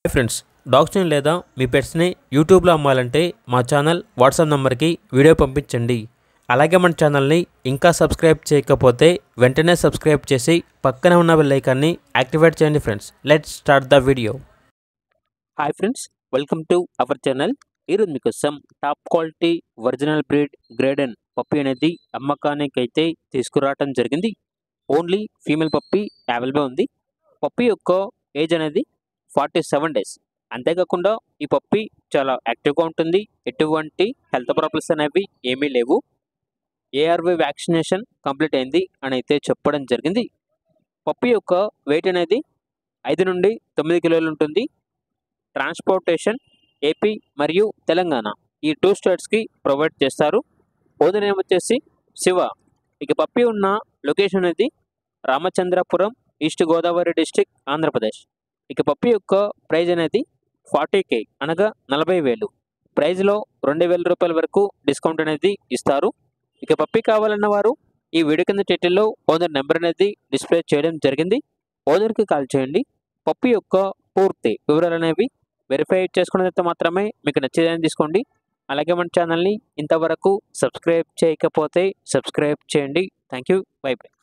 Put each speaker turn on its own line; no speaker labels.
hi friends డాగ్స్ని లేదా మీ పెట్స్ని యూట్యూబ్లో అమ్మాలంటే మా ఛానల్ వాట్సాప్ నెంబర్కి వీడియో పంపించండి అలాగే మన ఛానల్ని ఇంకా సబ్స్క్రైబ్ చేయకపోతే వెంటనే సబ్స్క్రైబ్ చేసి పక్కనే ఉన్న బెల్ ఐకాన్ని యాక్టివేట్ చేయండి friends let's start the video hi friends welcome to our channel ఈరోజు మీకోసం top quality original breed Great Dane puppy అనేది అమ్మకానికి అయితే తీసుకురావటం జరిగింది ఓన్లీ ఫీమేల్ పప్పి అవైలబుల్ ఉంది పప్పి యొక్క ఏజ్ అనేది ఫార్టీ సెవెన్ డేస్ అంతేకాకుండా ఈ పప్పి చాలా యాక్టివ్గా ఉంటుంది ఎటువంటి హెల్త్ ప్రాబ్లమ్స్ అనేవి ఏమీ లేవు ఏఆర్వి వ్యాక్సినేషన్ కంప్లీట్ అయింది అని అయితే చెప్పడం జరిగింది పప్పి యొక్క వెయిట్ అనేది ఐదు నుండి తొమ్మిది కిలోలు ఉంటుంది ట్రాన్స్పోర్టేషన్ ఏపీ మరియు తెలంగాణ ఈ టూ స్టేట్స్కి ప్రొవైడ్ చేస్తారు ఓదర్ నేమ్ వచ్చేసి శివ ఇక పప్పి ఉన్న లొకేషన్ అనేది రామచంద్రపురం ఈస్ట్ గోదావరి డిస్టిక్ ఆంధ్రప్రదేశ్ ఇక పప్పి యొక్క ప్రైజ్ అనేది ఫార్టీ కే అనగా నలభై వేలు ప్రైజ్లో రెండు వేల రూపాయల వరకు డిస్కౌంట్ అనేది ఇస్తారు ఇక పప్పి కావాలన్న వారు ఈ వీడియో కింద టైటిల్లో ఓనర్ నెంబర్ అనేది డిస్ప్లే చేయడం జరిగింది ఓనర్కి కాల్ చేయండి పప్పి యొక్క పూర్తి వివరాలు అనేవి వెరిఫై చేసుకున్నదైతే మాత్రమే మీకు నచ్చేదని తీసుకోండి అలాగే మన ఛానల్ని ఇంతవరకు సబ్స్క్రైబ్ చేయకపోతే సబ్స్క్రైబ్ చేయండి థ్యాంక్ యూ బై బై